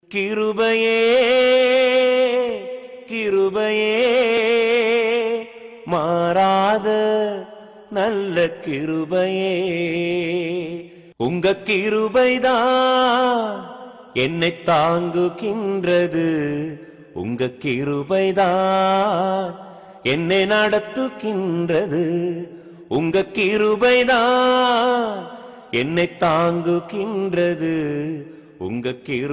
கிருபையே கிருபையே மாறாத நல்ல கிருபையே உங்க கிருபைதான் என்னை தாங்குகின்றது உங்க கிருபைதான் என்னை நடத்துகின்றது உங்க கிருபைதான் என்னை தாங்குகின்றது உங்க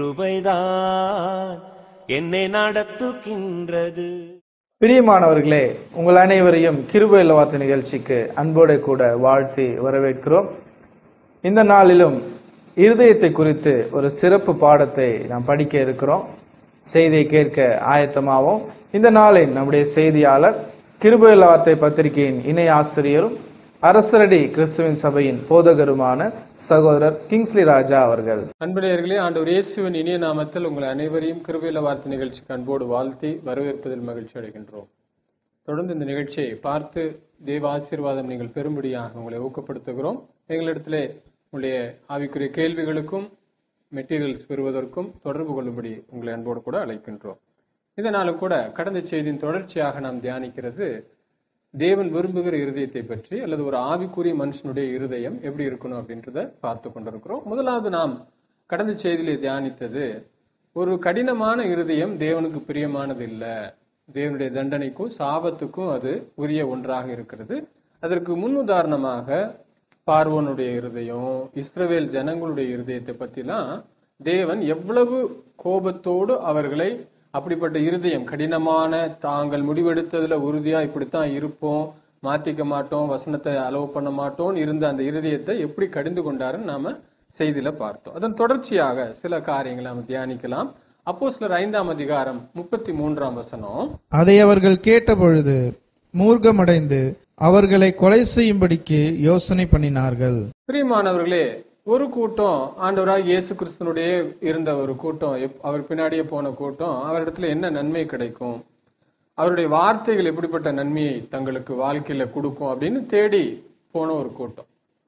கிருபைதான் என்னை நடத்துகின்றது பிரியமானவர்களே உங்கள் அனைவரையும் கிருபை வார்த்தை நிகழ்ச்சிக்கு அன்போடு கூட வாழ்த்தி வரவேற்கிறோம் இந்த நாளிலும் இருதயத்தை குறித்து ஒரு சிறப்பு பாடத்தை நாம் படிக்க இருக்கிறோம் செய்தியை கேட்க ஆயத்தமாவோம் இந்த நாளின் நம்முடைய செய்தியாளர் கிருபை வார்த்தை பத்திரிகையின் இணை ஆசிரியரும் அரசரடி கிறிஸ்துவின் சபையின் போதகருமான சகோதரர் கிங்ஸ்லி ராஜா அவர்கள் அன்புடையர்களே ஆண்டவர் இயேசுவின் இனிய நாமத்தில் உங்கள் அனைவரையும் கிருபையில வார்த்தை நிகழ்ச்சிக்கு அன்போடு வாழ்த்தி வரவேற்பதில் மகிழ்ச்சி அடைகின்றோம் தொடர்ந்து இந்த நிகழ்ச்சியை பார்த்து தேவ ஆசீர்வாதம் நீங்கள் பெறும்படியாக உங்களை ஊக்கப்படுத்துகிறோம் எங்களிடத்திலே உங்களுடைய ஆவிக்குரிய கேள்விகளுக்கும் மெட்டீரியல்ஸ் பெறுவதற்கும் தொடர்பு கொள்ளும்படி உங்களை அன்போடு கூட அழைக்கின்றோம் இதனாலும் கூட கடந்த செய்தியின் தொடர்ச்சியாக நாம் தியானிக்கிறது தேவன் விரும்புகிற இருதயத்தை பற்றி அல்லது ஒரு ஆவிக்குரிய மனுஷனுடைய இருதயம் எப்படி இருக்கணும் அப்படின்றத பார்த்து கொண்டிருக்கிறோம் முதலாவது நாம் கடந்த செய்தியிலே தியானித்தது ஒரு கடினமான இருதயம் தேவனுக்கு பிரியமானது இல்லை தேவனுடைய தண்டனைக்கும் சாபத்துக்கும் அது உரிய ஒன்றாக இருக்கிறது அதற்கு முன் உதாரணமாக பார்வோனுடைய இருதயம் இஸ்ரவேல் ஜனங்களுடைய இருதயத்தை பற்றிலாம் தேவன் எவ்வளவு கோபத்தோடு அவர்களை அப்படிப்பட்ட இருதயம் கடினமான தாங்கள் முடிவெடுத்ததுல உறுதியா இப்படித்தான் இருப்போம் மாத்திக்க மாட்டோம் வசனத்தை அலோவ் பண்ண மாட்டோம் இருந்த அந்த இருதயத்தை எப்படி கடிந்து கொண்டாருன்னு நாம செய்தியில பார்த்தோம் அதன் தொடர்ச்சியாக சில காரியங்களை நாம தியானிக்கலாம் அப்போ சிலர் ஐந்தாம் அதிகாரம் முப்பத்தி மூன்றாம் வசனம் அதை அவர்கள் கேட்டபொழுது மூர்க்கமடைந்து அவர்களை கொலை செய்யும்படிக்கு யோசனை பண்ணினார்கள் பிரியமானவர்களே ஒரு கூட்டம் ஆண்டவராக இயேசு கிறிஸ்தனுடைய இருந்த ஒரு கூட்டம் எப்- அவர் பின்னாடியே போன கூட்டம் அவரிடத்துல என்ன நன்மை கிடைக்கும் அவருடைய வார்த்தைகள் எப்படிப்பட்ட நன்மையை தங்களுக்கு வாழ்க்கையில கொடுக்கும் அப்படின்னு தேடி போன ஒரு கூட்டம்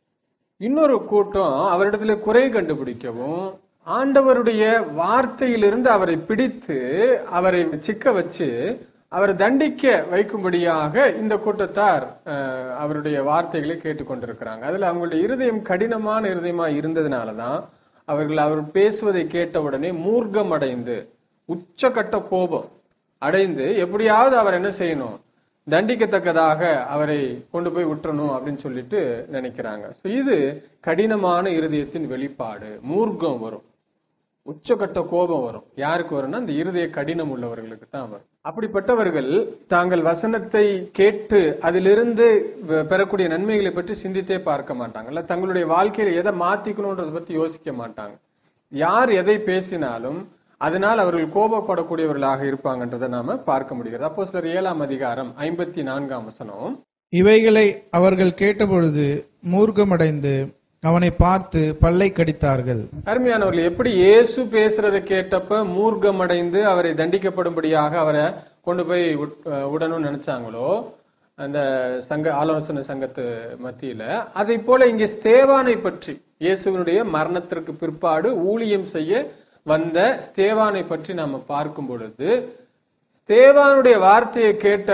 இன்னொரு கூட்டம் அவரிடத்துல குறை கண்டுபிடிக்கவும் ஆண்டவருடைய வார்த்தையிலிருந்து அவரை பிடித்து அவரை சிக்க வச்சு அவரை தண்டிக்க வைக்கும்படியாக இந்த கூட்டத்தார் அஹ், அவருடைய வார்த்தைகளை கேட்டுக்கொண்டிருக்கிறாங்க அதுல அவங்களுடைய இருதயம் கடினமான இருதயமா இருந்ததுனாலதான் அவர்கள் அவர் பேசுவதை கேட்ட உடனே மூர்க்கம் அடைந்து உச்சக்கட்ட கோபம் அடைந்து எப்படியாவது அவர் என்ன செய்யணும் தண்டிக்கத்தக்கதாக அவரை கொண்டு போய் விட்டுறணும் அப்படின்னு சொல்லிட்டு நினைக்கிறாங்க So இது கடினமான இருதயத்தின் வெளிப்பாடு மூர்க்கம் வரும் உச்சக்கட்ட கோபம் வரும் யாருக்கு வரும்னா இந்த இருதய கடினம் உள்ளவர்களுக்கு தான் வரும் அப்படிப்பட்டவர்கள் தாங்கள் வசனத்தை கேட்டு அதிலிருந்து வ- பெறக்கூடிய நன்மைகளை பற்றி சிந்தித்தே பார்க்க மாட்டாங்க இல்ல தங்களுடைய வாழ்க்கையில எதை மாத்திக்கணும்ன்றதை பத்தி யோசிக்க மாட்டாங்க யார் எதை பேசினாலும் அதனால் அவர்கள் கோபப்படக்கூடியவர்களாக இருப்பாங்கன்றதை நாம பார்க்க முடிகிறது அப்போ சிலர் ஏழாம் அதிகாரம் ஐம்பத்தி நான்காம் வசனம் இவைகளை அவர்கள் கேட்டபொழுது மூர்க்கமடைந்து அவனை பார்த்து பல்லை கடித்தார்கள் அருமையானவர்கள் எப்படி இயேசு பேசுறதை கேட்டப்ப மூர்க்கமடைந்து அவரை தண்டிக்கப்படும்படியாக அவரை கொண்டு போய் விட்- அஹ் விடணும்னு நினைச்சாங்களோ அந்த சங்க ஆலோசனை சங்கத்து மத்தியில அதை போல இங்கே ஸ்தேவானை பற்றி இயேசுவினுடைய மரணத்திற்கு பிற்பாடு ஊழியம் செய்ய வந்த ஸ்தேவானை பற்றி நாம பார்க்கும் பொழுது ஸ்தேவானுடைய வார்த்தையை கேட்ட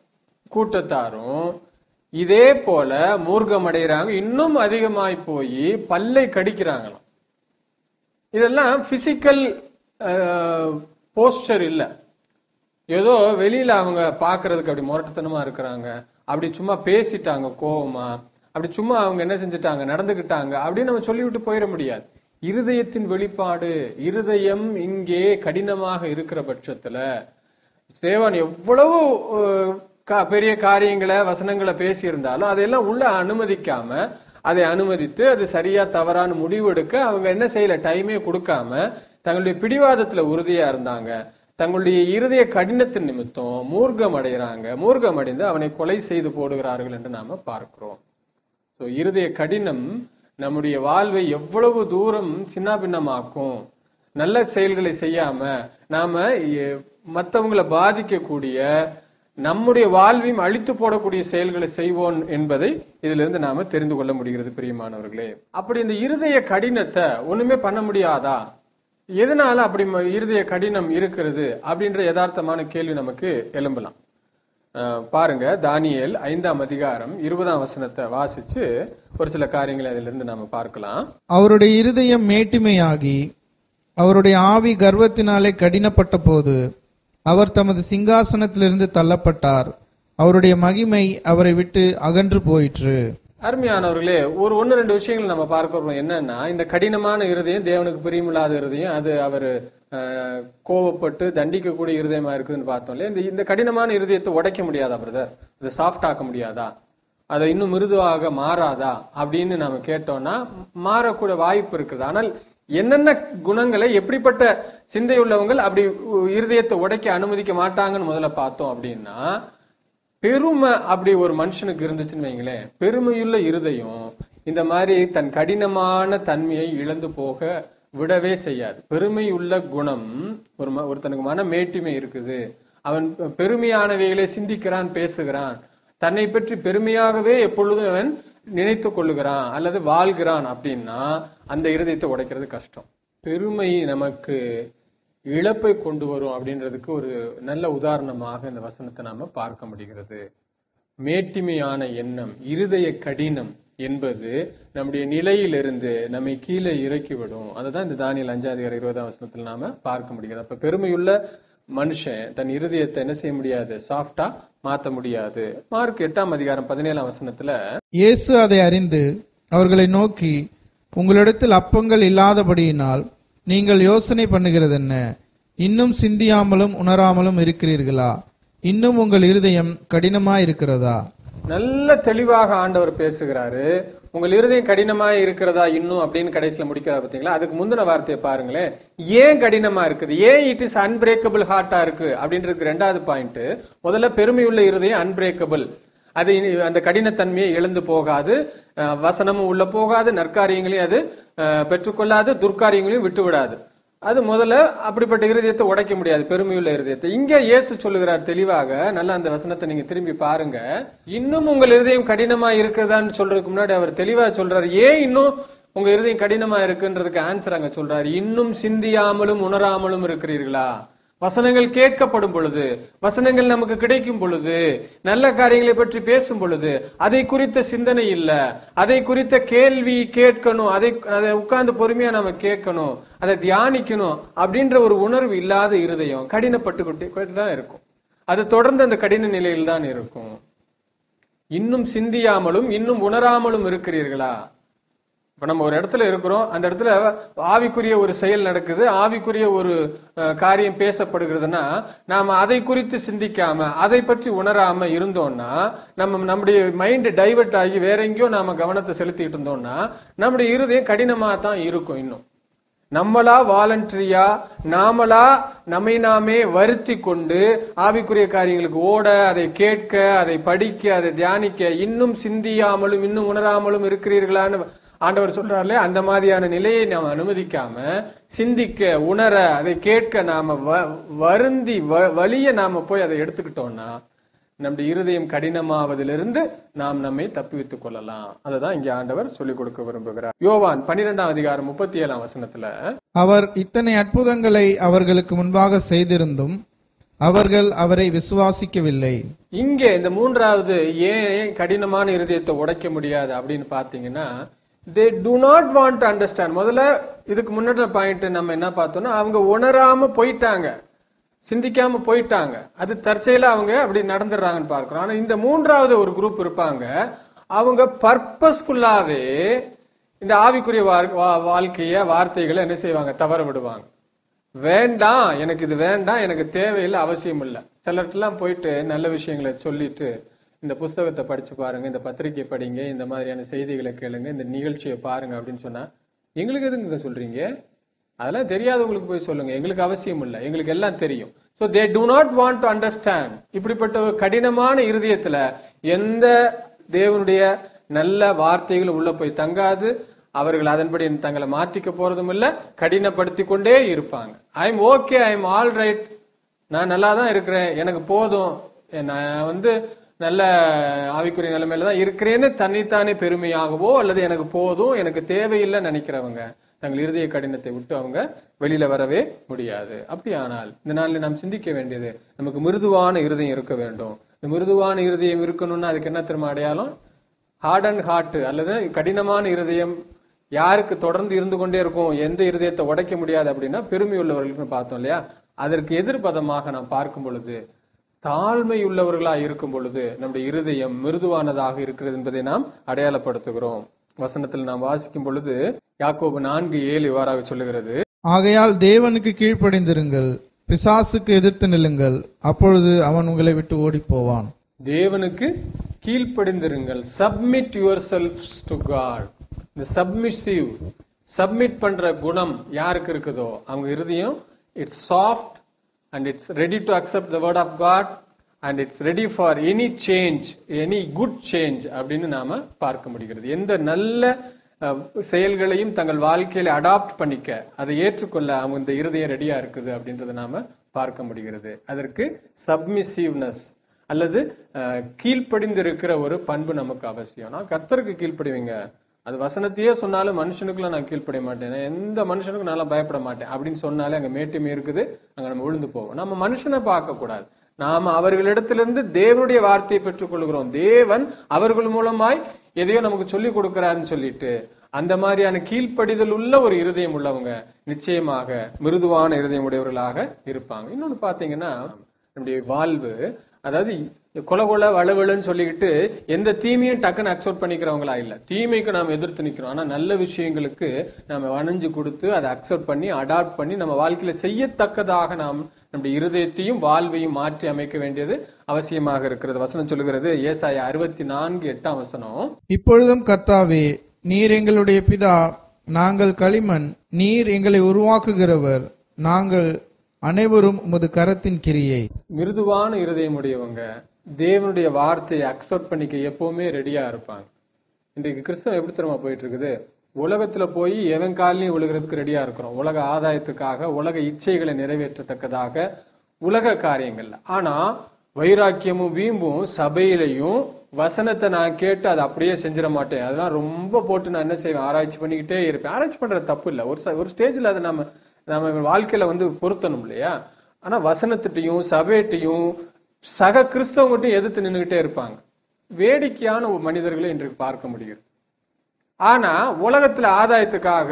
கூட்டத்தாரும் இதே போல மூர்க்கம் அடைகிறாங்க இன்னும் அதிகமாய் போய் பல்லை கடிக்கிறாங்களாம் இதெல்லாம் பிசிக்கல் போஸ்டர் இல்ல ஏதோ வெளியில அவங்க பாக்குறதுக்கு அப்படி முரட்டுத்தனமா இருக்கிறாங்க அப்படி சும்மா பேசிட்டாங்க கோவமா அப்படி சும்மா அவங்க என்ன செஞ்சுட்டாங்க நடந்துக்கிட்டாங்க அப்படின்னு நம்ம சொல்லிவிட்டு போயிட முடியாது இருதயத்தின் வெளிப்பாடு இருதயம் இங்கே கடினமாக இருக்கிற பட்சத்துல சேவன் எவ்வளவு அஹ், கா- பெரிய காரியங்களை வசனங்களை பேசியிருந்தாலும் அதையெல்லாம் உள்ள அனுமதிக்காம அதை அனுமதித்து அது சரியா தவறான முடிவு எடுக்க அவங்க என்ன செய்யல டைமே கொடுக்காம தங்களுடைய பிடிவாதத்துல உறுதியா இருந்தாங்க தங்களுடைய இருதய கடினத்தின் நிமித்தம் மூர்க்கம் அடைகிறாங்க மூர்க்கம் அடைந்து அவனை கொலை செய்து போடுகிறார்கள் என்று நாம பார்க்கிறோம் ஸோ இருதய கடினம் நம்முடைய வாழ்வை எவ்வளவு தூரம் சின்னாபின்னமாக்கும் நல்ல செயல்களை செய்யாம நாம எ- மத்தவங்களை பாதிக்கக்கூடிய நம்முடைய வாழ்வையும் அழித்து போடக்கூடிய செயல்களை செய்வோம் என்பதை இதிலிருந்து நாம தெரிந்து கொள்ள முடிகிறது பிரியமானவர்களே அப்படி இந்த இருதய கடினத்தை ஒண்ணுமே பண்ண முடியாதா எதனால அப்படி ம- இருதய கடினம் இருக்கிறது அப்படின்ற யதார்த்தமான கேள்வி நமக்கு எழும்பலாம் அஹ், பாருங்க தானியேல் ஐந்தாம் அதிகாரம் இருபதாம் வசனத்தை வாசிச்சு ஒரு சில காரியங்களை அதிலிருந்து நாம பார்க்கலாம் அவருடைய இருதயம் மேட்டிமையாகி அவருடைய ஆவி கர்வத்தினாலே கடினப்பட்ட போது அவர் தமது சிங்காசனத்திலிருந்து தள்ளப்பட்டார் அவருடைய மகிமை அவரை விட்டு அகன்று போயிற்று அருமையானவர்களே ஒரு ஒன்னு ரெண்டு விஷயங்கள் நம்ம பார்க்கிறோம் என்னன்னா இந்த கடினமான இருதயம் தேவனுக்கு பிரியமில்லாத இருதயம் அது அவர் கோவப்பட்டு தண்டிக்கக்கூடிய இருதயமா இருக்குதுன்னு பார்த்தோம் இல்லையா இந்த இந்த கடினமான இருதயத்தை உடைக்க முடியாதா பிரதர் அதை சாஃப்ட் ஆக்க முடியாதா அதை இன்னும் மிருதுவாக மாறாதா அப்படின்னு நாம கேட்டோம்னா மாறக்கூட வாய்ப்பு இருக்குது ஆனால் என்னென்ன குணங்களை எப்படிப்பட்ட சிந்தை உள்ளவங்க அப்படி இருதயத்தை உடைக்க அனுமதிக்க மாட்டாங்கன்னு முதல்ல பார்த்தோம் அப்படின்னா பெருமை அப்படி ஒரு மனுஷனுக்கு இருந்துச்சுன்னு வைங்களேன் பெருமையுள்ள இருதயம் இந்த மாதிரி தன் கடினமான தன்மையை இழந்து போக விடவே செய்யாது பெருமையுள்ள குணம் ஒரு ம- ஒருத்தனுக்கு மன மேட்டிமை இருக்குது அவன் பெருமையானவைகளை சிந்திக்கிறான் பேசுகிறான் தன்னை பற்றி பெருமையாகவே எப்பொழுதும் அவன் நினைத்து கொள்ளுகிறான் அல்லது வாழ்கிறான் அப்படின்னா அந்த இருதயத்தை உடைக்கிறது கஷ்டம் பெருமை நமக்கு இழப்பை கொண்டு வரும் அப்படின்றதுக்கு ஒரு நல்ல உதாரணமாக இந்த வசனத்தை நாம பார்க்க முடிகிறது மேட்டிமையான எண்ணம் இருதய கடினம் என்பது நம்முடைய நிலையிலிருந்து நம்மை கீழே இறக்கிவிடும் அதுதான் இந்த தானியல் அஞ்சாதிகார இருபதாம் வசனத்தில் நாம பார்க்க முடிகிறது அப்ப பெருமையுள்ள மனுஷன் தன் இருதயத்தை என்ன செய்ய முடியாது சாஃப்டா மாத்த முடியாது மார்க் எட்டாம் அதிகாரம் பதினேழாம் வசனத்துல இயேசு அதை அறிந்து அவர்களை நோக்கி உங்களிடத்தில் அப்பங்கள் இல்லாதபடியினால் நீங்கள் யோசனை பண்ணுகிறது என்ன இன்னும் சிந்தியாமலும் உணராமலும் இருக்கிறீர்களா இன்னும் உங்கள் இருதயம் கடினமாயிருக்கிறதா நல்ல தெளிவாக ஆண்டவர் பேசுகிறாரு உங்கள் இருதயம் கடினமா இருக்கிறதா இன்னும் அப்படின்னு கடைசியில முடிக்கிறார் பாத்தீங்களா அதுக்கு முந்தின வார்த்தையை பாருங்களேன் ஏன் கடினமா இருக்குது ஏன் இட் இஸ் அன்பிரேக்கபிள் ஹார்ட்டா இருக்கு அப்படின்றது ரெண்டாவது பாயிண்ட் முதல்ல பெருமையுள்ள இருதயம் அன்பிரேக்கபிள் அது இனி- அந்த கடினத்தன்மையை இழந்து போகாது அஹ், வசனமும் உள்ள போகாது நற்காரியங்களையும் அது அஹ், பெற்றுக்கொள்ளாது துர்க்காரியங்களையும் விட்டு விடாது அது முதல்ல அப்படிப்பட்ட இருதயத்தை உடைக்க முடியாது பெருமையுள்ள இருதயத்தை இங்க இயேசு சொல்லுகிறார் தெளிவாக நல்லா அந்த வசனத்தை நீங்க திரும்பி பாருங்க இன்னும் உங்கள் இருதயம் கடினமா இருக்குதான்னு சொல்றதுக்கு முன்னாடி அவர் தெளிவா சொல்றாரு ஏன் இன்னும் உங்க இருதயம் கடினமா இருக்குன்றதுக்கு ஆன்சர் அங்க சொல்றாரு இன்னும் சிந்தியாமலும் உணராமலும் இருக்கிறீர்களா வசனங்கள் கேட்கப்படும் பொழுது வசனங்கள் நமக்கு கிடைக்கும் பொழுது நல்ல காரியங்களை பற்றி பேசும் பொழுது அதை குறித்த சிந்தனை இல்ல அதை குறித்த கேள்வி கேட்கணும் அதை அதை உட்கார்ந்து பொறுமையா நாம கேட்கணும் அதை தியானிக்கணும் அப்படின்ற ஒரு உணர்வு இல்லாத இருதயம் கடினப்பட்டு தான் இருக்கும் அது தொடர்ந்து அந்த கடின நிலையில் தான் இருக்கும் இன்னும் சிந்தியாமலும் இன்னும் உணராமலும் இருக்கிறீர்களா இப்ப நம்ம ஒரு இடத்துல இருக்கிறோம் அந்த இடத்துல ஆவிக்குரிய ஒரு செயல் நடக்குது ஆவிக்குரிய ஒரு அஹ், காரியம் பேசப்படுகிறதுனா நாம அதை குறித்து சிந்திக்காம அதை பற்றி உணராம இருந்தோம்னா நம்ம நம்முடைய மைண்ட் டைவர்ட் ஆகி வேற எங்கேயோ நாம கவனத்தை செலுத்திட்டு இருந்தோம்னா நம்முடைய இருதயம் கடினமா தான் இருக்கும் இன்னும் நம்மளா வாலண்டரியா நாமளா நம்மை நாமே வருத்தி கொண்டு ஆவிக்குரிய காரியங்களுக்கு ஓட அதை கேட்க அதை படிக்க அதை தியானிக்க இன்னும் சிந்தியாமலும் இன்னும் உணராமலும் இருக்கிறீர்களான்னு ஆண்டவர் சொல்றாருலே அந்த மாதிரியான நிலையை நாம் அனுமதிக்காம சிந்திக்க உணர அதை கேட்க நாம வ- வருந்தி வ- வலிய நாம போய் அதை எடுத்துக்கிட்டோம்னா நம்முடைய இருதயம் கடினமாவதிலிருந்து நாம் நம்மை தப்புவித்துக் கொள்ளலாம் அததான் இங்க ஆண்டவர் சொல்லிக் கொடுக்க விரும்புகிறார் யோவான் பன்னிரெண்டாம் அதிகாரம் முப்பத்தி ஏழாம் வசனத்துல அவர் இத்தனை அற்புதங்களை அவர்களுக்கு முன்பாக செய்திருந்தும் அவர்கள் அவரை விசுவாசிக்கவில்லை இங்கே இந்த மூன்றாவது ஏன் கடினமான இருதயத்தை உடைக்க முடியாது அப்படின்னு பாத்தீங்கன்னா they do not want to understand முதல்ல இதுக்கு முன்னாடி பாயிண்ட் நம்ம என்ன பார்த்தோம்னா அவங்க உணராம போயிட்டாங்க சிந்திக்காம போயிட்டாங்க அது தற்செயலா அவங்க அப்படி நடந்துடுறாங்கன்னு பார்க்கிறோம் ஆனா இந்த மூன்றாவது ஒரு குரூப் இருப்பாங்க அவங்க பர்பஸ்ஃபுல்லாவே இந்த ஆவிக்குரிய வாழ்- வா- வாழ்க்கைய வார்த்தைகளை என்ன செய்வாங்க தவற விடுவாங்க வேண்டாம் எனக்கு இது வேண்டாம் எனக்கு தேவையில்லை அவசியம் இல்லை சிலர்ட்டெல்லாம் போயிட்டு நல்ல விஷயங்களை சொல்லிட்டு இந்த புஸ்தகத்தை படிச்சு பாருங்க இந்த பத்திரிக்கை படிங்க இந்த மாதிரியான செய்திகளை கேளுங்க இந்த நிகழ்ச்சியை பாருங்க அப்படின்னு சொன்னா எங்களுக்கு எதுங்க சொல்றீங்க அதெல்லாம் தெரியாதவங்களுக்கு போய் சொல்லுங்க எங்களுக்கு அவசியம் இல்லை எங்களுக்கு எல்லாம் தெரியும் so they do not want to understand இப்படிப்பட்ட ஒரு கடினமான இருதயத்துல எந்த தேவனுடைய நல்ல வார்த்தைகள் உள்ள போய் தங்காது அவர்கள் அதன்படி தங்களை மாத்திக்க போறதும் இல்ல கடினப்படுத்தி கொண்டே இருப்பாங்க I am okay I am all right நான் நல்லா தான் இருக்கிறேன் எனக்கு போதும் நான் வந்து நல்ல ஆவிக்குரிய நிலைமையில தான் இருக்கிறேன்னு தன்னைத்தானே பெருமையாகவோ அல்லது எனக்கு போதும் எனக்கு தேவையில்லை நினைக்கிறவங்க தங்கள் இருதய கடினத்தை விட்டு அவங்க வெளியில வரவே முடியாது அப்படியானால் இந்த நாளில் நாம் சிந்திக்க வேண்டியது நமக்கு மிருதுவான இருதயம் இருக்க வேண்டும் இந்த மிருதுவான இருதயம் இருக்கணும்னா அதுக்கு என்ன திரும்ப அடையாளம் ஹார்ட் அண்ட் ஹார்ட் அல்லது கடினமான இருதயம் யாருக்கு தொடர்ந்து இருந்து கொண்டே இருக்கும் எந்த இருதயத்தை உடைக்க முடியாது அப்படின்னா பெருமை உள்ளவர்களுக்கு பார்த்தோம் இல்லையா அதற்கு எதிர்பதமாக நாம் பார்க்கும் பொழுது தாழ்மை உள்ளவர்களா இருக்கும் பொழுது நம்முடைய இருதயம் மிருதுவானதாக இருக்கிறது என்பதை நாம் அடையாளப்படுத்துகிறோம் வசனத்தில் நாம் வாசிக்கும் பொழுது யாக்கோபு நான்கு ஏழு இவ்வாறாக சொல்லுகிறது ஆகையால் தேவனுக்கு கீழ்ப்படிந்திருங்கள் பிசாசுக்கு எதிர்த்து நில்லுங்கள் அப்பொழுது அவன் உங்களை விட்டு ஓடிப் போவான் தேவனுக்கு கீழ்ப்படிந்திருங்கள் submit yourself to God இந்த சப்மிசிவ் சப்மிட் பண்ற குணம் யாருக்கு இருக்குதோ அவங்க இருதயம் it's soft and it's ready to accept the word of God and it's ready for any change any good change அப்படின்னு நாம பார்க்க முடிகிறது எந்த நல்ல அஹ், செயல்களையும் தங்கள் வாழ்க்கையில அடாப்ட் பண்ணிக்க அதை ஏற்றுக்கொள்ள அவங்க இந்த இருதயம் ரெடியா இருக்குது அப்படின்றத நாம பார்க்க முடிகிறது அதற்கு சப்மிசிவ்னஸ் அல்லது அஹ், கீழ்ப்படிந்திருக்கிற ஒரு பண்பு நமக்கு அவசியம் நான் கர்த்தருக்கு கீழ்ப்படிவீங்க அது வசனத்தையே சொன்னாலும் மனுஷனுக்குள்ள நான் கீழ்ப்படிய மாட்டேன் நான் எந்த மனுஷனுக்கும் நான் பயப்பட மாட்டேன் அப்படின்னு சொன்னாலே அங்க மேட்டுமை இருக்குது அங்க நம்ம விழுந்து போவோம் நம்ம மனுஷனை பார்க்க கூடாது நாம அவர்களிடத்திலிருந்து தேவனுடைய வார்த்தையை பெற்றுக் கொள்கிறோம் தேவன் அவர்கள் மூலமாய் எதையோ நமக்கு சொல்லி கொடுக்கிறாருன்னு சொல்லிட்டு அந்த மாதிரியான கீழ்ப்படிதல் உள்ள ஒரு இருதயம் உள்ளவங்க நிச்சயமாக மிருதுவான இருதயம் உடையவர்களாக இருப்பாங்க இன்னொன்னு பாத்தீங்கன்னா நம்முடைய வாழ்வு அதாவது கொல கொல வளவளுன்னு சொல்லிக்கிட்டு எந்த தீமையும் டக்குன்னு அக்செப்ட் பண்ணிக்கிறவங்களா இல்ல தீமைக்கு நாம் எதிர்த்து நிக்கிறோம் ஆனா நல்ல விஷயங்களுக்கு நம்ம வணைஞ்சு கொடுத்து அதை அக்செப்ட் பண்ணி அடாப்ட் பண்ணி நம்ம வாழ்க்கையில செய்யத்தக்கதாக நாம் நம்முடைய இருதயத்தையும் வாழ்வையும் மாற்றி அமைக்க வேண்டியது அவசியமாக இருக்கிறது வசனம் சொல்லுகிறது ஏசாயா அறுபத்தி நான்கு எட்டாம் வசனம் இப்பொழுதும் கர்த்தாவே நீர் எங்களுடைய பிதா நாங்கள் களிமண் நீர் எங்களை உருவாக்குகிறவர் நாங்கள் அனைவரும் உமது கரத்தின் கிரியை மிருதுவான இருதயம் உடையவங்க தேவனுடைய வார்த்தையை அக்செப்ட் பண்ணிக்க எப்பவுமே ரெடியா இருப்பாங்க இன்றைக்கு கிறிஸ்தவம் எப்படி தெரியுமா போயிட்டு இருக்குது உலகத்துல போய் எவன் காலையும் விழுகிறதுக்கு ரெடியா இருக்கிறோம் உலக ஆதாயத்துக்காக உலக இச்சைகளை நிறைவேற்றத்தக்கதாக உலக காரியங்கள்ல ஆனா வைராக்கியமும் வீம்பும் சபையிலையும் வசனத்தை நான் கேட்டு அதை அப்படியே செஞ்சிட மாட்டேன் அதெல்லாம் ரொம்ப போட்டு நான் என்ன செய்வேன் ஆராய்ச்சி பண்ணிக்கிட்டே இருப்பேன் ஆராய்ச்சி பண்றது தப்பு இல்லை ஒரு ச- ஒரு ஸ்டேஜ்ல அதை நம்ம நம்ம வாழ்க்கையில வந்து பொருத்தணும் இல்லையா ஆனா வசனத்திட்டையும் சபையிட்டையும் சக கிறிஸ்தவங்கிட்டையும் எதிர்த்து நின்றுகிட்டே இருப்பாங்க வேடிக்கையான ஒரு மனிதர்களை இன்றைக்கு பார்க்க முடிகிறது ஆனா உலகத்துல ஆதாயத்துக்காக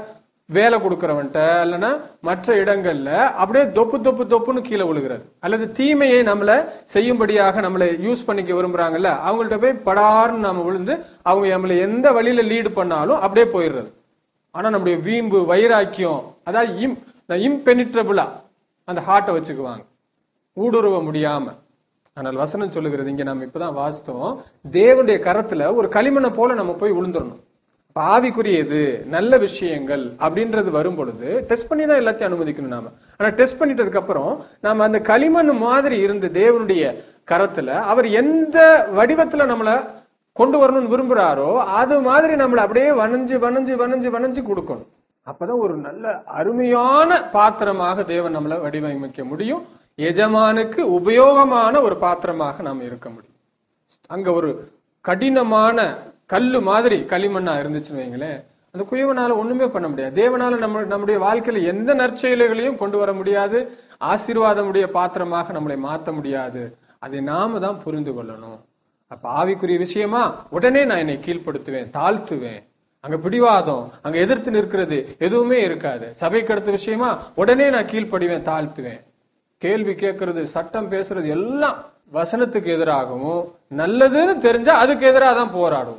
வேலை கொடுக்கறவன்ட்ட இல்லைன்னா மற்ற இடங்கள்ல அப்படியே தொப்பு தொப்பு தொப்புன்னு கீழே விழுகிறது அல்லது தீமையை நம்மள செய்யும்படியாக நம்மளை யூஸ் பண்ணிக்க விரும்புறாங்கல்ல அவங்கள்ட்ட போய் படார்னு நாம விழுந்து அவங்க நம்மளை எந்த வழியில லீடு பண்ணாலும் அப்படியே போயிடுறது ஆனா நம்முடைய வீம்பு வைராக்கியம் அதாவது இம் இம்பெனிட்ரபிளா அந்த ஹார்ட்டை வச்சுக்குவாங்க ஊடுருவ முடியாம ஆனால் வசனம் சொல்லுகிறது இங்க நம்ம இப்பதான் வாசித்தோம் தேவனுடைய கரத்துல ஒரு களிமண்ணை போல நம்ம போய் விழுந்துடணும் அப்ப ஆவிக்குரியது நல்ல விஷயங்கள் அப்படின்றது வரும் பொழுது டெஸ்ட் பண்ணி தான் எல்லாத்தையும் அனுமதிக்கணும் நாம ஆனா டெஸ்ட் பண்ணிட்டதுக்கு அப்புறம் நாம அந்த களிமண் மாதிரி இருந்த தேவனுடைய கரத்துல அவர் எந்த வடிவத்துல நம்மள கொண்டு வரணும்னு விரும்புறாரோ அது மாதிரி நம்மள அப்படியே வணைஞ்சு வணைஞ்சு வணைஞ்சு வணைஞ்சு கொடுக்கணும் அப்பதான் ஒரு நல்ல அருமையான பாத்திரமாக தேவன் நம்மளை வடிவமைக்க முடியும் எஜமானுக்கு உபயோகமான ஒரு பாத்திரமாக நாம் இருக்க முடியும் அங்க ஒரு கடினமான கல்லு மாதிரி களிமண்ணா இருந்துச்சுன்னு வைங்களேன் அந்த குயவனால ஒண்ணுமே பண்ண முடியாது தேவனால நம்ம நம்முடைய வாழ்க்கையில எந்த நற்செயல்களையும் கொண்டு வர முடியாது ஆசீர்வாதமுடைய பாத்திரமாக நம்மளை மாத்த முடியாது அதை நாம தான் புரிந்து கொள்ளணும் அப்ப ஆவிக்குரிய விஷயமா உடனே நான் என்னை கீழ்ப்படுத்துவேன் தாழ்த்துவேன் அங்க பிடிவாதம் அங்க எதிர்த்து நிற்கிறது எதுவுமே இருக்காது சபைக்கு அடுத்த விஷயமா உடனே நான் கீழ்ப்படிவேன் தாழ்த்துவேன் கேள்வி கேட்கறது சட்டம் பேசுறது எல்லாம் வசனத்துக்கு எதிராகவும் நல்லதுன்னு தெரிஞ்சா அதுக்கு எதிராக தான் போராடுவோம்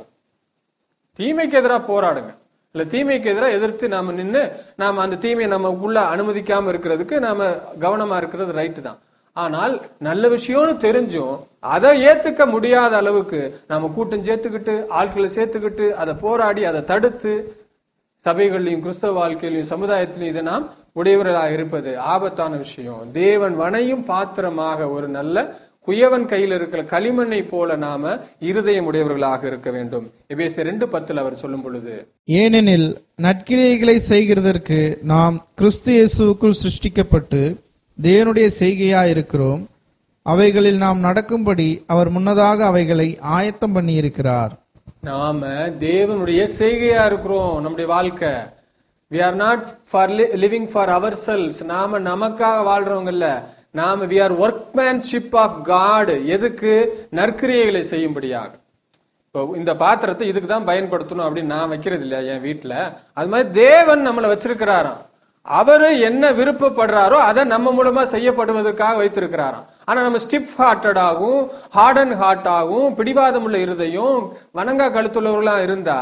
தீமைக்கு எதிராக போராடுங்க இல்ல தீமைக்கு எதிராக எதிர்த்து நாம நின்னு நாம அந்த தீமையை நம்ம உள்ள அனுமதிக்காம இருக்கிறதுக்கு நாம கவனமா இருக்கிறது ரைட்டு தான் ஆனால் நல்ல விஷயம்னு தெரிஞ்சும் அதை ஏத்துக்க முடியாத அளவுக்கு நாம கூட்டம் சேர்த்துக்கிட்டு ஆட்களை சேர்த்துக்கிட்டு அதை போராடி அதை தடுத்து சபைகள்லையும் கிறிஸ்தவ வாழ்க்கையிலையும் சமுதாயத்திலையும் இதை நாம் உடையவர்களாக இருப்பது ஆபத்தான விஷயம் தேவன் வனையும் பாத்திரமாக ஒரு நல்ல குயவன் கையில் இருக்கிற களிமண்ணை போல நாம இருதயம் உடையவர்களாக இருக்க வேண்டும் எபேசியர் ரெண்டு பத்தில் அவர் சொல்லும் பொழுது ஏனெனில் நற்கிரியைகளை செய்கிறதற்கு நாம் கிறிஸ்து இயேசுவுக்குள் சிருஷ்டிக்கப்பட்டு தேவனுடைய செய்கையா இருக்கிறோம் அவைகளில் நாம் நடக்கும்படி அவர் முன்னதாக அவைகளை ஆயத்தம் பண்ணியிருக்கிறார் நாம தேவனுடைய செய்கையா இருக்கிறோம் நம்முடைய வாழ்க்கை we are not for living for ourselves நாம நமக்காக வாழ்றவங்க இல்ல நாம we are workmanship of God எதுக்கு நற்கிரியைகளை செய்யும்படியாக இப்போ இந்த பாத்திரத்தை இதுக்கு தான் பயன்படுத்தணும் அப்படின்னு நான் வைக்கிறது இல்லையா என் வீட்டுல அது மாதிரி தேவன் நம்மளை வச்சிருக்கிறாராம் அவரு என்ன விருப்பப்படுறாரோ அதை நம்ம மூலமா செய்யப்படுவதற்காக வைத்திருக்கிறாராம் ஆனா நம்ம ஸ்டிப் ஹார்ட்டடாகவும் ஹார்ட் அண்ட் ஹார்ட்டாகவும் பிடிவாதம் உள்ள இருதையும் வணங்கா கழுத்துள்ளவர்களா இருந்தா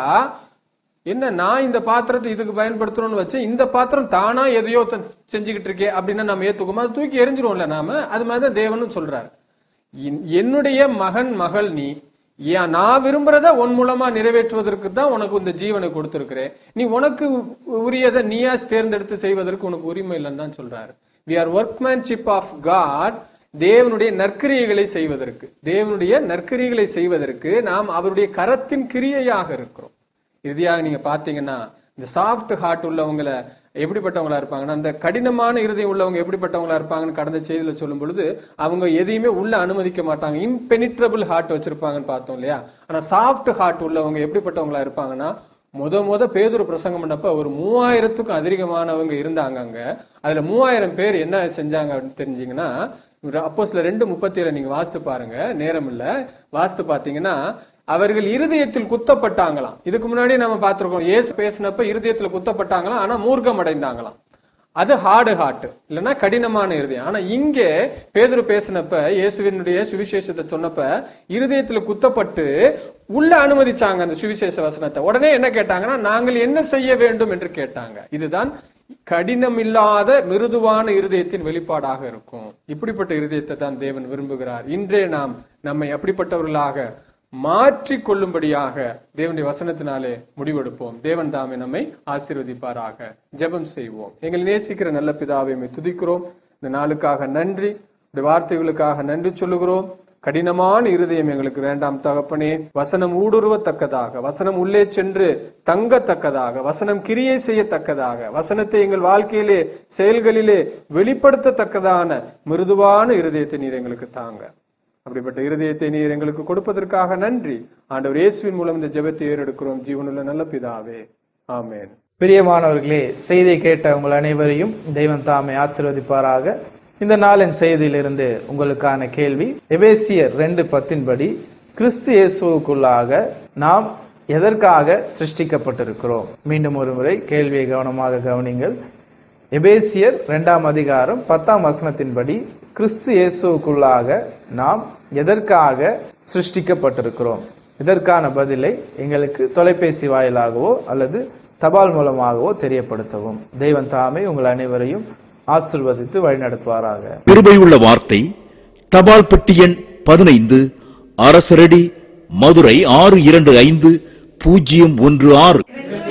என்ன நான் இந்த பாத்திரத்தை இதுக்கு பயன்படுத்தணும்னு வச்சேன் இந்த பாத்திரம் தானா எதையோ த- செஞ்சுக்கிட்டு இருக்கே அப்படின்னா நம்ம ஏத்துக்குமா அது தூக்கி எரிஞ்சிருவோம்ல நாம அது மாதிரிதான் தேவனும் சொல்றாரு என்- என்னுடைய மகன் மகள் நீ ஏன் நான் விரும்புறத உன் மூலமா நிறைவேற்றுவதற்கு தான் உனக்கு இந்த ஜீவனை கொடுத்திருக்கிறேன் நீ உனக்கு உரியதை நீயா தேர்ந்தெடுத்து செய்வதற்கு உனக்கு உரிமை இல்லைன்னு தான் சொல்றாரு we are workmanship of God தேவனுடைய நற்கிரியைகளை செய்வதற்கு தேவனுடைய நற்கிரியைகளை செய்வதற்கு நாம் அவருடைய கரத்தின் கிரியையாக இருக்கிறோம் இறுதியாக நீங்க பாத்தீங்கன்னா இந்த சாஃப்ட் ஹார்ட் உள்ளவங்கள எப்படிப்பட்டவங்களா இருப்பாங்கன்னா அந்த கடினமான இருதயம் உள்ளவங்க எப்படிப்பட்டவங்களா இருப்பாங்கன்னு கடந்த செய்தியில சொல்லும் பொழுது அவங்க எதையுமே உள்ள அனுமதிக்க மாட்டாங்க இம்பெனிட்ரபிள் ஹார்ட் வச்சிருப்பாங்கன்னு பார்த்தோம் இல்லையா ஆனா சாஃப்ட் ஹார்ட் உள்ளவங்க எப்படிப்பட்டவங்களா இருப்பாங்கன்னா முத முத பேதுரு பிரசங்கம் பண்ணப்ப ஒரு மூவாயிரத்துக்கும் அதிகமானவங்க இருந்தாங்க அங்க அதுல மூவாயிரம் பேர் என்ன செஞ்சாங்க அப்படின்னு தெரிஞ்சீங்கன்னா அப்போ சில ரெண்டு முப்பத்தி ஏழு நீங்க வாசித்து பாருங்க நேரம் இல்ல வாசித்து பாத்தீங்கன்னா அவர்கள் இருதயத்தில் குத்தப்பட்டாங்களாம் இதுக்கு முன்னாடி நம்ம பார்த்திருக்கோம் இயேசு பேசினப்ப இருதயத்துல குத்தப்பட்டாங்களாம் ஆனா மூர்க்கம் அடைந்தாங்களாம் அது ஹார்டு ஹார்ட் இல்லைன்னா கடினமான இருதயம் ஆனா இங்கே பேதுரு பேசினப்ப இயேசுவினுடைய சுவிசேஷத்தை சொன்னப்ப இருதயத்துல குத்தப்பட்டு உள்ள அனுமதிச்சாங்க அந்த சுவிசேஷ வசனத்தை உடனே என்ன கேட்டாங்கன்னா நாங்கள் என்ன செய்ய வேண்டும் என்று கேட்டாங்க இதுதான் கடினமில்லாத மிருதுவான இருதயத்தின் வெளிப்பாடாக இருக்கும் இப்படிப்பட்ட இருதயத்தை தான் தேவன் விரும்புகிறார் இன்றே நாம் நம்மை அப்படிப்பட்டவர்களாக மாற்றிக் கொள்ளும்படியாக தேவனுடைய வசனத்தினாலே முடிவெடுப்போம் தேவன் தாமே நம்மை ஆசீர்வதிப்பாராக ஜெபம் செய்வோம் எங்களை நேசிக்கிற நல்ல பிதாவை உம்மை துதிக்கிறோம் இந்த நாளுக்காக நன்றி இந்த வார்த்தைகளுக்காக நன்றி சொல்லுகிறோம் கடினமான இருதயம் எங்களுக்கு வேண்டாம் தகப்பனே வசனம் ஊடுருவத்தக்கதாக வசனம் உள்ளே சென்று தங்கத்தக்கதாக வசனம் கிரியை செய்யத்தக்கதாக வசனத்தை எங்கள் வாழ்க்கையிலே செயல்களிலே வெளிப்படுத்தத்தக்கதான மிருதுவான இருதயத்தை நீர் எங்களுக்கு தாங்க அப்படிப்பட்ட இருதயத்தை நீர் எங்களுக்கு கொடுப்பதற்காக நன்றி ஆண்டவர் இயேசுவின் மூலம் இந்த ஜெபத்தை ஏறெடுக்கிறோம் ஜீவனுள்ள நல்ல பிதாவே ஆமென் பிரியமானவர்களே செய்தியை கேட்ட உங்கள் அனைவரையும் தெய்வம் தாமே ஆசீர்வதிப்பாராக இந்த நாளின் செய்தியிலிருந்து உங்களுக்கான கேள்வி எபேசியர் ரெண்டு பத்தின்படி கிறிஸ்து இயேசுவுக்குள்ளாக நாம் எதற்காக சிருஷ்டிக்கப்பட்டிருக்கிறோம் மீண்டும் ஒரு முறை கேள்வியை கவனமாக கவனிங்கள் எபேசியர் இரண்டாம் அதிகாரம் பத்தாம் வசனத்தின்படி கிறிஸ்து இயேசுவுக்குள்ளாக நாம் எதற்காக சிருஷ்டிக்கப்பட்டிருக்கிறோம் இதற்கான பதிலை எங்களுக்கு தொலைபேசி வாயிலாகவோ அல்லது தபால் மூலமாகவோ தெரியப்படுத்தவும் தெய்வம் தாமே உங்கள் அனைவரையும் ஆசிர்வதித்து வழிநடத்துவாராக கிருபையுள்ள வார்த்தை தபால் பெட்டி எண் பதினைந்து அரசரடி மதுரை ஆறு இரண்டு ஐந்து பூஜ்ஜியம் ஒன்று ஆறு